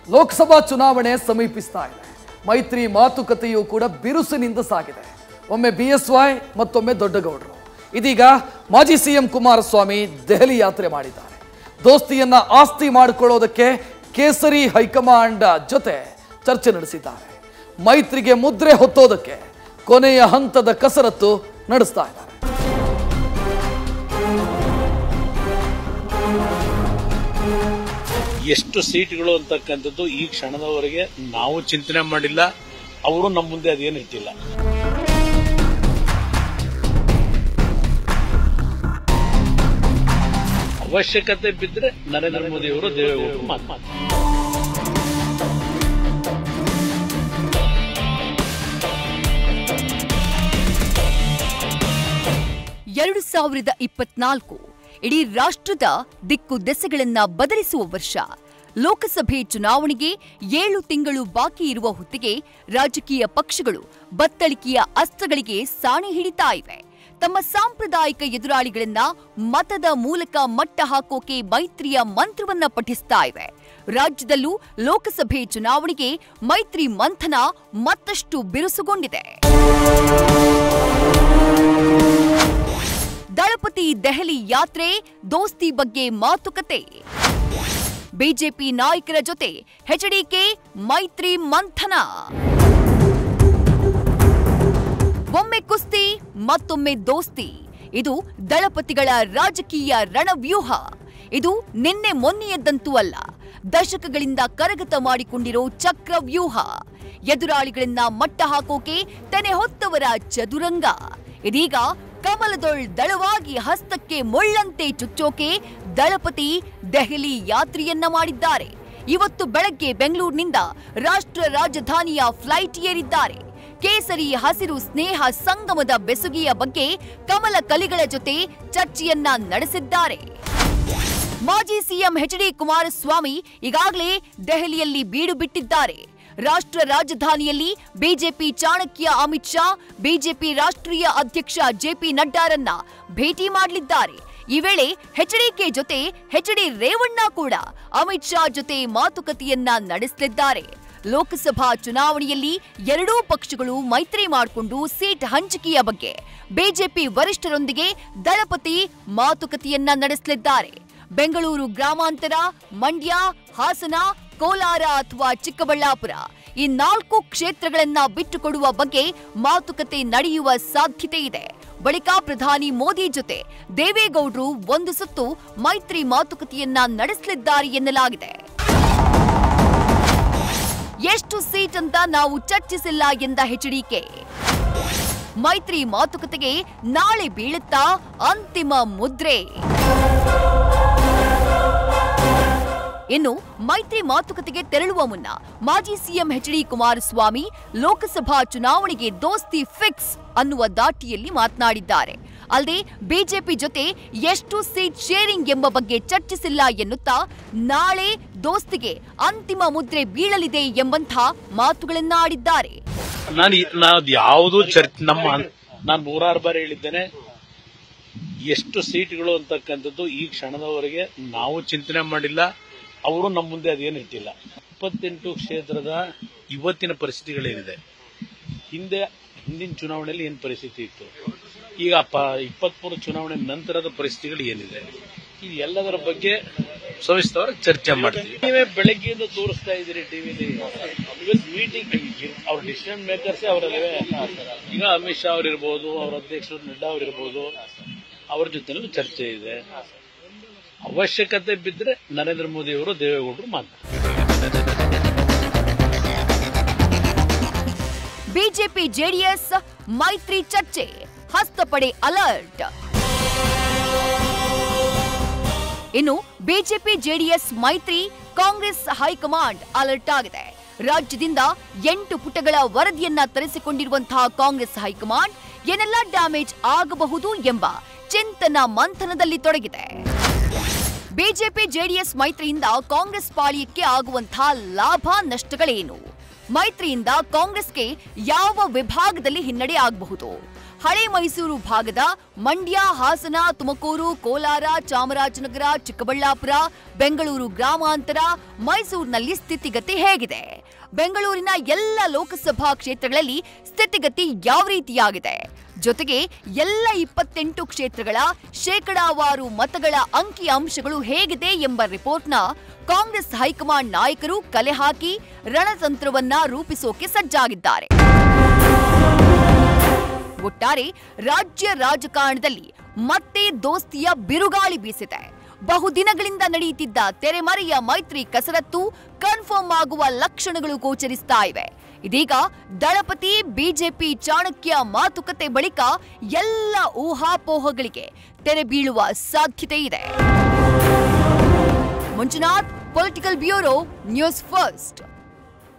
ಲೋಕಸಭಾ ಚುನಾವಣೆ ಸಮೀಪಿಸ್ತಾ ಇದೆ ಮೈತ್ರಿ ಮಾತುಕತೆಯೂ ಕೂಡ ಬಿರುಸಿನಿಂದ ಸಾಗಿದೆ ಒಮ್ಮೆ ಬಿ ಎಸ್ ವೈ ಮತ್ತೊಮ್ಮೆ ದೊಡ್ಡಗೌಡರು ಇದೀಗ ಮಾಜಿ ಸಿಎಂ ಕುಮಾರಸ್ವಾಮಿ ದೆಹಲಿ ಯಾತ್ರೆ ಮಾಡಿದ್ದಾರೆ ದೋಸ್ತಿಯನ್ನ ಆಸ್ತಿ ಮಾಡಿಕೊಳ್ಳೋದಕ್ಕೆ ಕೇಸರಿ ಹೈಕಮಾಂಡ್ ಜೊತೆ ಚರ್ಚೆ ನಡೆಸಿದ್ದಾರೆ ಮೈತ್ರಿಗೆ ಮುದ್ರೆ ಹೊತ್ತೋದಕ್ಕೆ ಕೊನೆಯ ಹಂತದ ಕಸರತ್ತು ನಡೆಸ್ತಾ ಇದ್ದಾರೆ ಎಷ್ಟು ಸೀಟ್ಗಳು ಅಂತಕ್ಕಂಥದ್ದು ಈ ಕ್ಷಣದವರೆಗೆ ನಾವು ಚಿಂತನೆ ಮಾಡಿಲ್ಲ ಅವರು ನಮ್ಮ ಮುಂದೆ ಅದೇನು ಇಟ್ಟಿಲ್ಲ ಅವಶ್ಯಕತೆ ಬಿದ್ದರೆ ನರೇಂದ್ರ ಮೋದಿ ಅವರು ದೇವೇಗೌಡರು ಮಾತು ಎರಡು ಸಾವಿರದ ಇಪ್ಪತ್ನಾಲ್ಕು ಇಡೀ ರಾಷ್ಟ್ರದ ದಿಕ್ಕು ದೆಸೆಗಳನ್ನ ಬದಲಿಸುವ ವರ್ಷ ಲೋಕಸಭೆ ಚುನಾವಣೆಗೆ ಏಳು ತಿಂಗಳು ಬಾಕಿ ಇರುವ ಹೊತ್ತಿಗೆ ರಾಜಕೀಯ ಪಕ್ಷಗಳು ಬತ್ತಳಿಕೆಯ ಅಸ್ತ್ರಗಳಿಗೆ ಸಾಣೆ ಹಿಡಿತಾ ಇವೆ ತಮ್ಮ ಸಾಂಪ್ರದಾಯಿಕ ಎದುರಾಳಿಗಳನ್ನ ಮತದ ಮೂಲಕ ಮಟ್ಟ ಹಾಕೋಕೆ ಮೈತ್ರಿಯ ಮಂತ್ರವನ್ನ ಪಠಿಸ್ತಾ ಇವೆ ರಾಜ್ಯದಲ್ಲೂ ಲೋಕಸಭೆ ಚುನಾವಣೆಗೆ ಮೈತ್ರಿ ಮಂಥನ ಮತ್ತಷ್ಟು ಬಿರುಸುಗೊಂಡಿದೆ ದಳಪತಿ ದೆಹಲಿ ಯಾತ್ರೆ ದೋಸ್ತಿ ಬಗ್ಗೆ ಮಾತುಕತೆ ಬಿಜೆಪಿ ನಾಯಕರ ಜೊತೆ ಎಚ್ಡಿಕೆ ಮೈತ್ರಿ ಮಂಥನ ಒಮ್ಮೆ ಕುಸ್ತಿ ಮತ್ತೊಮ್ಮೆ ದೋಸ್ತಿ ಇದು ದಳಪತಿಗಳ ರಾಜಕೀಯ ರಣವ್ಯೂಹ ಇದು ನಿನ್ನೆ ಮೊನ್ನೆಯದ್ದಂತೂ ಅಲ್ಲ ದಶಕಗಳಿಂದ ಕರಗತ ಮಾಡಿಕೊಂಡಿರೋ ಚಕ್ರವ್ಯೂಹ ಎದುರಾಳಿಗಳನ್ನ ಮಟ್ಟ ಹಾಕೋಕೆ ತೆನೆ ಹೊತ್ತವರ ಚದುರಂಗ ಇದೀಗ ಕಮಲದೊಳ್ ದಳವಾಗಿ ಹಸ್ತಕ್ಕೆ ಮುಳ್ಳಂತೆ ಚುಚ್ಚೋಕೆ ದಳಪತಿ ದೆಹಲಿ ಯಾತ್ರೆಯನ್ನ ಮಾಡಿದ್ದಾರೆ ಇವತ್ತು ಬೆಳಗ್ಗೆ ಬೆಂಗಳೂರಿನಿಂದ ರಾಷ್ಟ್ರ ರಾಜಧಾನಿಯ ಫ್ಲೈಟ್ ಏರಿದ್ದಾರೆ ಕೇಸರಿ ಹಸಿರು ಸ್ನೇಹ ಸಂಗಮದ ಬೆಸುಗೆಯ ಬಗ್ಗೆ ಕಮಲ ಕಲಿಗಳ ಜೊತೆ ಚರ್ಚೆಯನ್ನ ನಡೆಸಿದ್ದಾರೆ ಮಾಜಿ ಸಿಎಂ ಎಚ್ ಡಿ ಕುಮಾರಸ್ವಾಮಿ ಈಗಾಗಲೇ ದೆಹಲಿಯಲ್ಲಿ ಬೀಡು ಬಿಟ್ಟಿದ್ದಾರೆ ರಾಷ್ಟ್ರ ರಾಜಧಾನಿಯಲ್ಲಿ ಬಿಜೆಪಿ ಚಾಣಕ್ಯ ಅಮಿತ್ ಶಾ ಬಿಜೆಪಿ ರಾಷ್ಟ್ರೀಯ ಅಧ್ಯಕ್ಷ ಜೆಪಿ ನಡ್ಡಾರನ್ನ ಭೇಟಿ ಮಾಡಲಿದ್ದಾರೆ ಈ ವೇಳೆ ಎಚ್ಡಿಕೆ ಜೊತೆ ಎಚ್ ಡಿ ರೇವಣ್ಣ ಕೂಡ ಅಮಿತ್ ಶಾ ಜೊತೆ ಮಾತುಕತೆಯನ್ನ ನಡೆಸಲಿದ್ದಾರೆ ಲೋಕಸಭಾ ಚುನಾವಣೆಯಲ್ಲಿ ಎರಡೂ ಪಕ್ಷಗಳು ಮೈತ್ರಿ ಮಾಡಿಕೊಂಡು ಸೀಟ್ ಹಂಚಿಕೆಯ ಬಗ್ಗೆ ಬಿಜೆಪಿ ವರಿಷ್ಠರೊಂದಿಗೆ ದಳಪತಿ ಮಾತುಕತೆಯನ್ನ ನಡೆಸಲಿದ್ದಾರೆ ಬೆಂಗಳೂರು ಗ್ರಾಮಾಂತರ ಮಂಡ್ಯ ಹಾಸನ ಕೋಲಾರ ಅಥವಾ ಚಿಕ್ಕಬಳ್ಳಾಪುರ ಈ ನಾಲ್ಕು ಕ್ಷೇತ್ರಗಳನ್ನ ಬಿಟ್ಟುಕೊಡುವ ಬಗ್ಗೆ ಮಾತುಕತೆ ನಡೆಯುವ ಸಾಧ್ಯತೆ ಇದೆ ಬಳಿಕ ಪ್ರಧಾನಿ ಮೋದಿ ಜೊತೆ ದೇವೇಗೌಡರು ಒಂದು ಸುತ್ತು ಮೈತ್ರಿ ಮಾತುಕತೆಯನ್ನ ನಡೆಸಲಿದ್ದಾರೆ ಎನ್ನಲಾಗಿದೆ ಎಷ್ಟು ಸೀಟ್ ಅಂತ ನಾವು ಚರ್ಚಿಸಿಲ್ಲ ಎಂದ ಎಚ್ಡಿಕೆ ಮೈತ್ರಿ ಮಾತುಕತೆಗೆ ನಾಳೆ ಬೀಳುತ್ತಾ ಅಂತಿಮ ಮುದ್ರೆ ಇನ್ನು ಮೈತ್ರಿ ಮಾತುಕತೆಗೆ ತೆರಳುವ ಮುನ್ನ ಮಾಜಿ CM H D Kumaraswamy Lok Sabha ಚುನಾವಣೆಗೆ ದೋಸ್ತಿ ಫಿಕ್ಸ್ ಅನ್ನುವ ದಾಟಿಯಲ್ಲಿ ಮಾತನಾಡಿದ್ದಾರೆ ಅಲ್ಲದೆ ಬಿಜೆಪಿ ಜೊತೆ ಎಷ್ಟು ಸೀಟ್ ಶೇರಿಂಗ್ ಎಂಬ ಬಗ್ಗೆ ಚರ್ಚಿಸಿಲ್ಲ ಎನ್ನುತ್ತಾ ನಾಳೆ ದೋಸ್ತಿಗೆ ಅಂತಿಮ ಮುದ್ರೆ ಬೀಳಲಿದೆ ಎಂಬಂಥ ಮಾತುಗಳನ್ನ ಆಡಿದ್ದಾರೆ ನಾನು ನಾವು ಯಾವುದು ಚರ್ಚ್ ನಮ್ಮ ನಾನು ನೂರಾರು ಬಾರಿ ಹೇಳಿದ್ದೇನೆ ಎಷ್ಟು ಸೀಟ್ಗಳು ಅಂತಕ್ಕಂಥದ್ದು ಈ ಕ್ಷಣದವರೆಗೆ ನಾವು ಚಿಂತನೆ ಮಾಡಿಲ್ಲ ಅವರು ನಮ್ಮ ಮುಂದೆ ಅದೇನು ಇಟ್ಟಿಲ್ಲ ಇಪ್ಪತ್ತೆಂಟು ಕ್ಷೇತ್ರದ ಇವತ್ತಿನ ಪರಿಸ್ಥಿತಿಗಳೇನಿದೆ ಹಿಂದೆ ಹಿಂದಿನ ಚುನಾವಣೆಯಲ್ಲಿ ಏನು ಪರಿಸ್ಥಿತಿ ಇತ್ತು ಈಗ ಪ ಇಪ್ಪತ್ಮೂರು ಚುನಾವಣೆ ನಂತರದ ಪರಿಸ್ಥಿತಿಗಳು ಏನಿದೆ ಈ ಎಲ್ಲದರ ಬಗ್ಗೆ ಸವಿಸ್ತರ ಚರ್ಚೆ ಮಾಡ್ತೀವಿ ನೀವೇ ಬೆಳಗ್ಗೆಯಿಂದ ತೋರಿಸ್ತಾ ಇದ್ದೀರಿ ಟಿವಿಲಿ ಇವತ್ತು ಮೀಟಿಂಗ್ ಅವ್ರ ಡಿಸಿಷನ್ ಮೇಕರ್ಸ್ ಅವರಲ್ಲವೇ ಈಗ ಅಮಿತ್ ಶಾ ಅವರಿರ್ಬೋದು ಅವ್ರ ಅಧ್ಯಕ್ಷರು ನಡ್ಡಾ ಅವರಿರ್ಬೋದು ಅವ್ರ ಜೊತೆನೂ ಚರ್ಚೆ ಇದೆ ಅವಶ್ಯಕತೆ ಬಿದ್ದರೆ ನರೇಂದ್ರ ಮೋದಿ ಅವರು ದೇವೇಗೌಡರು ಮಾತು ಬಿಜೆಪಿ ಜೆಡಿಎಸ್ ಮೈತ್ರಿ ಚರ್ಚೆ ಹಸ್ತಪಡೆ ಅಲರ್ಟ್ ಇನ್ನು ಬಿಜೆಪಿ ಜೆಡಿಎಸ್ ಮೈತ್ರಿ ಕಾಂಗ್ರೆಸ್ ಹೈಕಮಾಂಡ್ ಅಲರ್ಟ್ ಆಗಿದೆ ರಾಜ್ಯದಿಂದ ಎಂಟು ಪುಟಗಳ ವರದಿಯನ್ನ ತರಿಸಿಕೊಂಡಿರುವಂತಹ ಕಾಂಗ್ರೆಸ್ ಹೈಕಮಾಂಡ್ ಏನೆಲ್ಲ ಡ್ಯಾಮೇಜ್ ಆಗಬಹುದು ಎಂಬ ಚಿಂತನ ಮಂಥನದಲ್ಲಿ ತೊಡಗಿದೆ ಬಿಜೆಪಿ ಜೆಡಿಎಸ್ ಮೈತ್ರಿಯಿಂದ ಕಾಂಗ್ರೆಸ್ ಪಾಳ್ಯಕ್ಕೆ ಆಗುವಂತಹ ಲಾಭ ನಷ್ಟಗಳೇನು ಮೈತ್ರಿಯಿಂದ ಕಾಂಗ್ರೆಸ್ಗೆ ಯಾವ ವಿಭಾಗದಲ್ಲಿ ಹಿನ್ನಡೆ ಆಗಬಹುದು ಹಳೆ ಮೈಸೂರು ಭಾಗದ ಮಂಡ್ಯ ಹಾಸನ ತುಮಕೂರು ಕೋಲಾರ ಚಾಮರಾಜನಗರ ಚಿಕ್ಕಬಳ್ಳಾಪುರ ಬೆಂಗಳೂರು ಗ್ರಾಮಾಂತರ ಮೈಸೂರಿನಲ್ಲಿ ಸ್ಥಿತಿಗತಿ ಹೇಗಿದೆ ಬೆಂಗಳೂರಿನ ಎಲ್ಲ ಲೋಕಸಭಾ ಕ್ಷೇತ್ರಗಳಲ್ಲಿ ಸ್ಥಿತಿಗತಿ ಯಾವ ರೀತಿಯಾಗಿದೆ ಜೊತೆಗೆ ಎಲ್ಲ ಇಪ್ಪತ್ತೆಂಟು ಕ್ಷೇತ್ರಗಳ ಶೇಕಡಾವಾರು ಮತಗಳ ಅಂಕಿ ಅಂಶಗಳು ಹೇಗಿದೆ ಎಂಬ ರಿಪೋರ್ಟ್ನ ಕಾಂಗ್ರೆಸ್ ಹೈಕಮಾಂಡ್ ನಾಯಕರು ಕಲೆ ಹಾಕಿ ರಣತಂತ್ರವನ್ನ ರೂಪಿಸೋಕೆ ಸಜ್ಜಾಗಿದ್ದಾರೆ ಒಟ್ಟಾರೆ ರಾಜ್ಯ ರಾಜಕಾರಣದಲ್ಲಿ ಮತ್ತೆ ದೋಸ್ತಿಯ ಬಿರುಗಾಳಿ ಬೀಸಿದೆ ಬಹುದಿನಗಳಿಂದ ನಡೆಯುತ್ತಿದ್ದ ತೆರೆಮರೆಯ ಮೈತ್ರಿ ಕಸರತ್ತು ಕನ್ಫರ್ಮ್ ಆಗುವ ಲಕ್ಷಣಗಳು ಗೋಚರಿಸ್ತಾ ಇವೆ ಇದೀಗ ದಳಪತಿ ಬಿಜೆಪಿ ಚಾಣಕ್ಯ ಮಾತುಕತೆ ಬಳಿಕ ಎಲ್ಲ ಊಹಾಪೋಹಗಳಿಗೆ ತೆರೆ ಬೀಳುವ ಸಾಧ್ಯತೆ ಇದೆ Manjunath political bureau news first